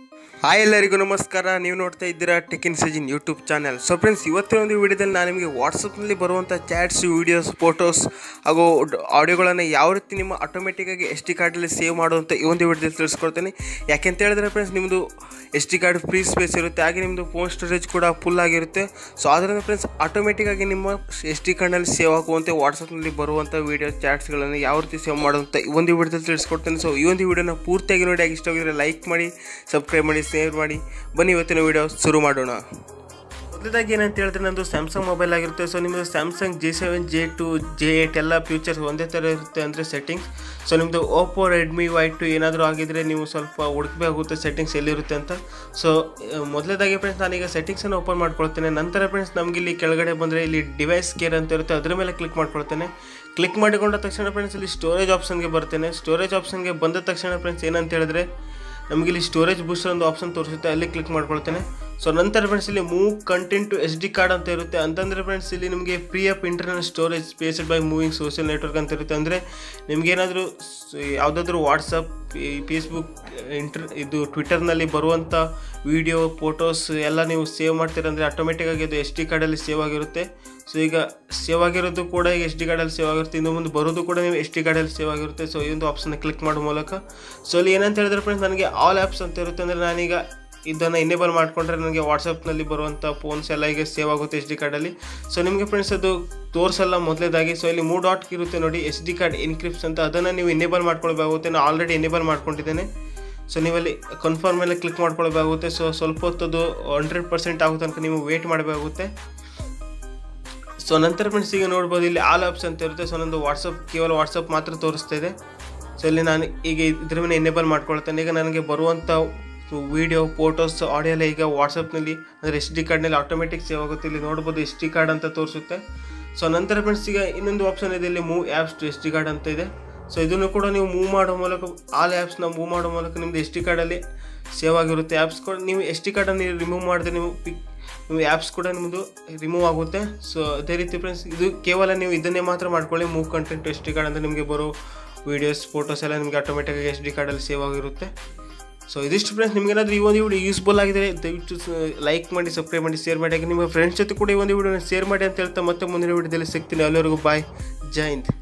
hi ಎಲ್ಲರಿಗೂ ನಮಸ್ಕಾರ ನೀವು ನೋಡ್ತಾ ಇದ್ದೀರಾ tech in Sajin YouTube channel so friends ಇವತ್ತಿನ ಒಂದು ವಿಡಿಯೋದಲ್ಲಿ ನಾನು ನಿಮಗೆ ವಾಟ್ಸಪ್ನಲ್ಲಿ ಬರುವಂಥ ಚಾಟ್ಸ್ ವೀಡಿಯೋಸ್ ಫೋಟೋಸ್ ಹಾಗೂ ಆಡಿಯೋಗಳನ್ನು ಯಾವ ರೀತಿ ನಿಮ್ಮ ಆಟೋಮೆಟಿಕ್ಕಾಗಿ ಎಸ್ ಡಿ ಕಾರ್ಡಲ್ಲಿ ಸೇವ್ ಮಾಡುವಂಥ ಈ ಒಂದು ವಿಡಿಯೋದಲ್ಲಿ ತಿಳಿಸ್ಕೊಡ್ತೇನೆ ಯಾಕೆಂತ ಹೇಳಿದ್ರೆ ಫ್ರೆಂಡ್ಸ್ ನಿಮ್ಮದು S D card free space ಇರುತ್ತೆ ಹಾಗೆ ನಿಮ್ಮದು ಫೋನ್ ಸ್ಟೋರೇಜ್ ಕೂಡ ಫುಲ್ ಆಗಿರುತ್ತೆ ಸೊ ಅದರಿಂದ ಫ್ರೆಂಡ್ಸ್ ಆಟೋಮೆಟಿಕ್ಕಾಗಿ ನಿಮ್ಮ ಎಸ್ ಡಿ ಕಾರ್ಡ್ನಲ್ಲಿ ಸೇವ್ ಆಗುವಂತೆ ವಾಟ್ಸಪ್ನಲ್ಲಿ ಬರುವಂಥ ವೀಡಿಯೋ ಚಾಟ್ಸ್ಗಳನ್ನು ಯಾವ ರೀತಿ ಸೇವ್ ಮಾಡುವಂಥ ಈ ಒಂದು ವಿಡಿಯೋದಲ್ಲಿ ತಿಳಿಸ್ಕೊಡ್ತೇನೆ ಸೊ ಈ ಒಂದು ವಿಡಿಯೋನ ಪೂರ್ತಿಯಾಗಿ ನೋಡಿ ಹಾಗೆ ಇಷ್ಟವಾಗಿದ್ರೆ ಲೈಕ್ ಮಾಡಿ ಸಬ್ಸ್ಕ್ರೈಬ್ ಮಾಡಿ ಶೇರ್ ಮಾಡಿ ಬನ್ನಿ ಇವತ್ತಿನ ವಿಡಿಯೋ ಶುರು ಮಾಡೋಣ ಮೊದಲದಾಗಿ ಏನಂತ ಹೇಳಿದ್ರೆ ನಂದು ಸ್ಯಾಮ್ಸಂಗ್ ಮೊಬೈಲ್ ಆಗಿರುತ್ತೆ ಸೊ ನಿಮ್ಮದು Samsung J seven J two J eight ಎಲ್ಲ ಫ್ಯೂಚರ್ಸ್ ಒಂದೇ ಥರ ಇರುತ್ತೆ ಅಂದರೆ ಸೆಟ್ಟಿಂಗ್ಸ್ ಸೊ ನಿಮ್ಮದು ಓಪೋ ರೆಡ್ಮಿ ವೈ ಟು ಏನಾದರೂ ಆಗಿದ್ರೆ ನೀವು ಸ್ವಲ್ಪ ಹುಡುಕಬೇಕಾಗುತ್ತೆ ಸೆಟ್ಟಿಂಗ್ಸ್ ಎಲ್ಲಿರುತ್ತೆ ಅಂತ ಸೊ ಮೊದಲದಾಗಿ ಫ್ರೆಂಡ್ಸ್ ನಾನೀಗ ಸೆಟ್ಟಿಂಗ್ಸನ್ನು ಓಪನ್ ಮಾಡ್ಕೊಳ್ತೇನೆ ನಂತರ ಫ್ರೆಂಡ್ಸ್ ನಮಗೆ ಇಲ್ಲಿ ಕೆಳಗಡೆ ಬಂದರೆ ಇಲ್ಲಿ ಡಿವೈಸ್ ಕೇರ್ ಅಂತ ಇರುತ್ತೆ ಅದರ ಮೇಲೆ ಕ್ಲಿಕ್ ಮಾಡ್ಕೊಳ್ತೇನೆ ಕ್ಲಿಕ್ ಮಾಡಿಕೊಂಡ ತಕ್ಷಣ ಫ್ರೆಂಡ್ಸ್ ಇಲ್ಲಿ ಸ್ಟೋರೇಜ್ ಆಪ್ಷನ್ಗೆ ಬರ್ತೇನೆ ಸ್ಟೋರೇಜ್ ಆಪ್ಷನ್ಗೆ ಬಂದ ತಕ್ಷಣ ಫ್ರೆಂಡ್ಸ್ ಏನಂತ ಹೇಳಿದ್ರೆ ನಮಗೆ ಇಲ್ಲಿ ಸ್ಟೋರೇಜ್ ಬೂಸ್ಟರ್ ಒಂದು ಆಪ್ಷನ್ ತೋರಿಸುತ್ತೆ ಅಲ್ಲಿ ಕ್ಲಿಕ್ ಮಾಡ್ಕೊಳ್ತೇನೆ ಸೊ ನಂತರ ಫ್ರೆಂಡ್ಸ್ ಇಲ್ಲಿ move content to S D card ಅಂತ ಇರುತ್ತೆ ಅಂತಂದರೆ ಫ್ರೆಂಡ್ಸ್ ಇಲ್ಲಿ ನಿಮಗೆ free of internal storage spaced by moving social network ಅಂತ ಇರುತ್ತೆ ಅಂದರೆ ನಿಮಗೇನಾದರೂ ಯಾವುದಾದ್ರೂ ವಾಟ್ಸಪ್ ಫೇಸ್ಬುಕ್ ಇಂಟರ್ ಇದು ಟ್ವಿಟರ್ನಲ್ಲಿ ಬರುವಂಥ ವೀಡಿಯೋ ಫೋಟೋಸ್ ಎಲ್ಲ ನೀವು ಸೇವ್ ಮಾಡ್ತೀರಂದರೆ ಆಟೋಮೆಟಿಕ್ಕಾಗಿ ಅದು ಎಸ್ ಡಿ ಕಾರ್ಡಲ್ಲಿ ಸೇವ್ ಆಗಿರುತ್ತೆ ಸೊ ಈಗ ಸೇವ್ ಆಗಿರೋದು ಕೂಡ ಈಗ ಎಸ್ ಡಿ ಕಾರ್ಡಲ್ಲಿ ಸೇವ್ ಆಗಿರುತ್ತೆ ಇನ್ನು ಮುಂದೆ ಬರೋದು ಕೂಡ ನೀವು ಎಸ್ ಡಿ ಕಾರ್ಡಲ್ಲಿ ಸೇವ್ ಆಗಿರುತ್ತೆ ಸೊ ಈ ಒಂದು ಆಪ್ಷನ್ನ ಕ್ಲಿಕ್ ಮಾಡೋ ಮೂಲಕ ಸೊ ಅಲ್ಲಿ ಏನಂತ ಹೇಳಿದ್ರೆ ಫ್ರೆಂಡ್ಸ್ ನನಗೆ ಆಲ್ ಆ್ಯಪ್ಸ್ ಅಂತ ಇರುತ್ತೆ ಅಂದರೆ ನಾನೀಗ ಇದನ್ನು ಇನ್ನೇಬಲ್ ಮಾಡಿಕೊಂಡ್ರೆ ನನಗೆ ವಾಟ್ಸಪ್ನಲ್ಲಿ ಬರುವಂಥ ಫೋನ್ಸ್ ಎಲ್ಲ ಈಗ ಸೇವ್ ಆಗುತ್ತೆ ಎಸ್ ಡಿ ಕಾರ್ಡಲ್ಲಿ ಸೊ ನಿಮಗೆ ಫ್ರೆಂಡ್ಸ್ ಅದು ತೋರಿಸಲ್ಲ ಮೊದಲೇದಾಗಿ ಸೊ ಇಲ್ಲಿ ಮೂರು ಡಾಟ್ ಇರುತ್ತೆ ನೋಡಿ ಎಸ್ ಡಿ ಕಾರ್ಡ್ ಇನ್ಕ್ರಿಪ್ಸ್ ಅಂತ ಅದನ್ನು ನೀವು ಇನ್ನೇಬಲ್ ಮಾಡ್ಕೊಳ್ಬೇಕಾಗುತ್ತೆ ನಾನು ಆಲ್ರೆಡಿ ಇನ್ನೇಬಲ್ ಮಾಡ್ಕೊಂಡಿದ್ದೇನೆ ಸೊ ನೀವಲ್ಲಿ ಕನ್ಫರ್ಮ್ ಮೇಲೆ ಕ್ಲಿಕ್ ಮಾಡ್ಕೊಳ್ಬೇಕಾಗುತ್ತೆ ಸೊ ಸ್ವಲ್ಪ ಹೊತ್ತದು ಹಂಡ್ರೆಡ್ ಪರ್ಸೆಂಟ್ ಆಗೋ ತನಕ ನೀವು ವೇಟ್ ಮಾಡಬೇಕಾಗುತ್ತೆ ಸೊ ನಂತರ ಫ್ರೆಂಡ್ಸ್ ಈಗ ನೋಡ್ಬೋದು ಇಲ್ಲಿ ಆಲ್ ಆಪ್ಸ್ ಅಂತ ಇರುತ್ತೆ ಸೊ ನಂದು ವಾಟ್ಸಪ್ ಕೇವಲ ವಾಟ್ಸಪ್ ಮಾತ್ರ ತೋರಿಸ್ತಾ ಇದೆ ಸೊ ಇಲ್ಲಿ ನಾನು ಈಗ ಇದ್ರ ಮೇಲೆ ಎನೇಬಲ್ ಮಾಡ್ಕೊಳ್ತೇನೆ ಈಗ ನನಗೆ ಬರುವಂಥ ವೀಡಿಯೋ ಫೋಟೋಸ್ ಆಡಿಯೋ ಎಲ್ಲ ಈಗ ವಾಟ್ಸಪ್ನಲ್ಲಿ ಅಂದರೆ ಎಸ್ ಡಿ ಕಾರ್ಡ್ನಲ್ಲಿ ಆಟೋಮೆಟಿಕ್ ಸೇವ್ ಆಗುತ್ತೆ ಇಲ್ಲಿ ನೋಡ್ಬೋದು ಎಸ್ ಡಿ ಕಾರ್ಡ್ ಅಂತ ತೋರಿಸುತ್ತೆ ಸೊ ನಂತರ ಫ್ರೆಂಡ್ಸ್ ಈಗ ಇನ್ನೊಂದು ಆಪ್ಷನ್ ಇದೆ ಇಲ್ಲಿ move apps to S D card ಅಂತ ಇದೆ ಸೊ ಇದನ್ನು ಕೂಡ ನೀವು ಮೂವ್ ಮಾಡೋ ಮೂಲಕ ಆಲ್ ಆ್ಯಪ್ಸ್ನ ಮೂವ್ ಮಾಡೋ ಮೂಲಕ ನಿಮ್ಮದು ಎಸ್ ಡಿ ಕಾರ್ಡಲ್ಲಿ ಸೇವ್ ಆಗಿರುತ್ತೆ ಆ್ಯಪ್ಸ್ ಕೂಡ ನೀವು ಎಸ್ ಡಿ ಕಾರ್ಡನ್ನು ರಿಮೂವ್ ಮಾಡಿದ್ರೆ ನೀವು ಪಿಕ್ ನೀವು ಆ್ಯಪ್ಸ್ ಕೂಡ ನಿಮ್ಮದು ರಿಮೂವ್ ಆಗುತ್ತೆ ಸೊ ಅದೇ ರೀತಿ ಫ್ರೆಂಡ್ಸ್ ಇದು ಕೇವಲ ನೀವು ಇದನ್ನೇ ಮಾತ್ರ ಮಾಡ್ಕೊಳ್ಳಿ move content S D card ಅಂದರೆ ನಿಮಗೆ ಬರೋ ವೀಡಿಯೋಸ್ ಫೋಟೋಸ್ ಎಲ್ಲ ನಿಮಗೆ ಆಟೋಮೆಟಿಕ್ಕಾಗಿ ಎಸ್ ಡಿ ಕಾರ್ಡಲ್ಲಿ ಸೇವ್ ಆಗಿರುತ್ತೆ ಸೊ ಇದಿಷ್ಟು ಫ್ರೆಂಡ್ಸ್ ನಿಮಗೇನಾದರೂ ಈ ಒಂದು ವಿಡಿಯೋ ಯೂಸ್ಫುಲ್ ಆಗಿದೆ ದಯವಿಟ್ಟು ಲೈಕ್ ಮಾಡಿ ಸಬ್ಸ್ಕ್ರೈಬ್ ಮಾಡಿ ಶೇರ್ ಮಾಡಿ ಹಾಗೆ ನಿಮ್ಮ ಫ್ರೆಂಡ್ಸ್ ಜೊತೆ ಕೂಡ ಈ ಒಂದು ವಿಡಿಯೋನ ಶೇರ್ ಮಾಡಿ ಅಂತ ಹೇಳ್ತಾ ಮತ್ತೆ ಮುಂದಿನ ವಿಡಿಯೋದಲ್ಲಿ ಸಿಗ್ತೀನಿ ಎಲ್ಲರಿಗೂ ಬಾಯ್ ಜೈ ಹಿಂದ್